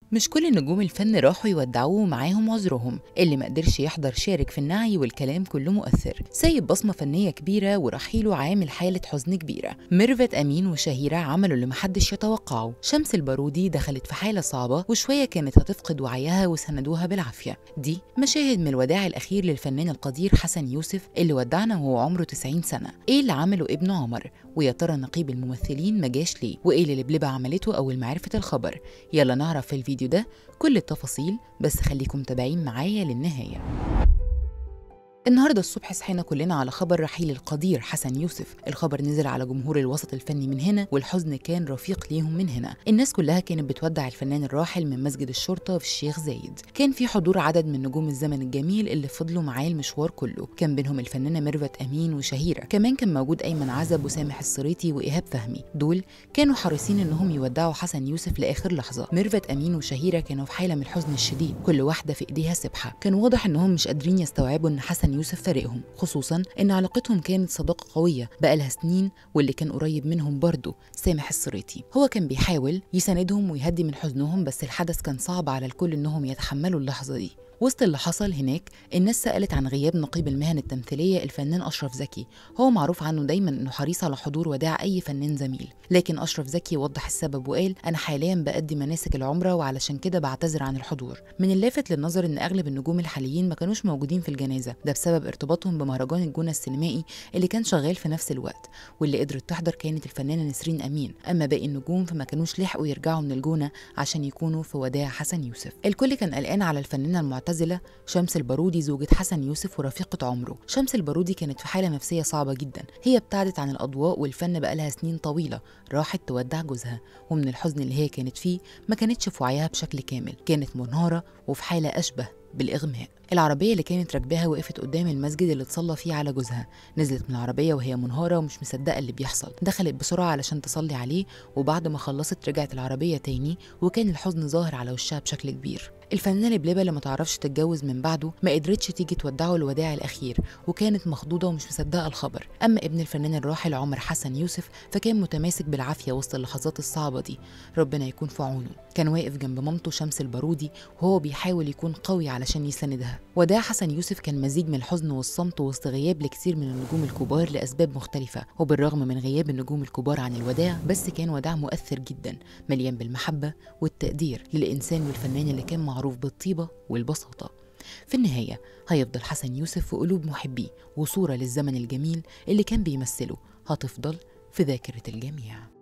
مش كل نجوم الفن راحوا يودعوه معاهم عذرهم اللي ما قدرش يحضر شارك في النعي والكلام كله مؤثر سايب بصمة فنية كبيرة ورحيله عامل حالة حزن كبيرة ميرفت أمين وشهيرة عملوا اللي محدش يتوقعه شمس البارودي دخلت في حالة صعبة وشوية كانت هتفقد وعيها وسندوها بالعافية دي مشاهد من الوداع الأخير للفنان القدير حسن يوسف اللي ودعنا وهو عمره 90 سنة إيه اللي عمله ابنه عمر ويا ترى نقيب الممثلين ما جاش ليه وايه اللي لبلبة عملته اول ما عرفت الخبر يلا نعرف في الفيديو ده كل التفاصيل بس خليكم متابعين معايا للنهايه النهارده الصبح صحينا كلنا على خبر رحيل القدير حسن يوسف الخبر نزل على جمهور الوسط الفني من هنا والحزن كان رفيق ليهم من هنا الناس كلها كانت بتودع الفنان الراحل من مسجد الشرطه في الشيخ زايد كان في حضور عدد من نجوم الزمن الجميل اللي فضلوا معاه المشوار كله كان بينهم الفنانه ميرفت امين وشهيره كمان كان موجود ايمن عزب وسامح الصريطي وايهاب فهمي دول كانوا حريصين انهم يودعوا حسن يوسف لاخر لحظه ميرفت امين وشهيره كانوا في حاله من الحزن الشديد كل واحده في ايديها سبحه كان واضح انهم مش قادرين يستوعبوا ان حسن يوسف فارقهم خصوصا ان علاقتهم كانت صداقه قويه بقالها سنين واللي كان قريب منهم برضه سامح الصريطي هو كان بيحاول يساندهم ويهدي من حزنهم بس الحدث كان صعب على الكل انهم يتحملوا اللحظه دي وسط اللي حصل هناك الناس سألت عن غياب نقيب المهن التمثيلية الفنان أشرف زكي هو معروف عنه دايما أنه حريص على حضور وداع أي فنان زميل لكن أشرف زكي وضح السبب وقال أنا حاليا بأدي مناسك العمرة وعلشان كده بعتذر عن الحضور من اللافت للنظر أن أغلب النجوم الحاليين ما كانوش موجودين في الجنازة ده بسبب ارتباطهم بمهرجان الجونة السينمائي اللي كان شغال في نفس الوقت واللي قدرت تحضر كانت الفنانة نسرين أمين أما باقي النجوم فما كانوش لحقوا يرجعوا من الجونة عشان يكونوا في وداع حسن يوسف الكل كان قلقان على الفنانة المعتزلة شمس البارودي زوجة حسن يوسف ورفيقة عمره شمس البارودي كانت في حالة نفسية صعبة جدا هي ابتعدت عن الأضواء والفن بقالها سنين طويلة راحت تودع جوزها ومن الحزن اللي هي كانت فيه ما كانتش في وعيها بشكل كامل كانت منهارة وفي حالة أشبه بالإغماء العربية اللي كانت راكباها وقفت قدام المسجد اللي اتصلى فيه على جوزها نزلت من العربية وهي منهارة ومش مصدقة اللي بيحصل دخلت بسرعة علشان تصلي عليه وبعد ما خلصت رجعت العربية تاني وكان الحزن ظاهر على وشها بشكل كبير الفنانة لبلبة اللي ما تعرفش تتجوز من بعده ما قدرتش تيجي تودعه الوداع الأخير وكانت مخضوضة ومش مصدقة الخبر أما ابن الفنان الراحل عمر حسن يوسف فكان متماسك بالعافية وسط اللحظات الصعبة دي ربنا يكون في عونه كان واقف جنب مامته شمس البارودي وهو بيحاول يكون قوي علشان يساندها وداع حسن يوسف كان مزيج من الحزن والصمت وسط غياب لكثير من النجوم الكبار لأسباب مختلفة وبالرغم من غياب النجوم الكبار عن الوداع بس كان وداع مؤثر جدا مليان بالمحبة والتقدير للإنسان والفنان اللي كان معروف بالطيبة والبساطة في النهاية هيفضل حسن يوسف في قلوب محبيه وصورة للزمن الجميل اللي كان بيمثله هتفضل في ذاكرة الجميع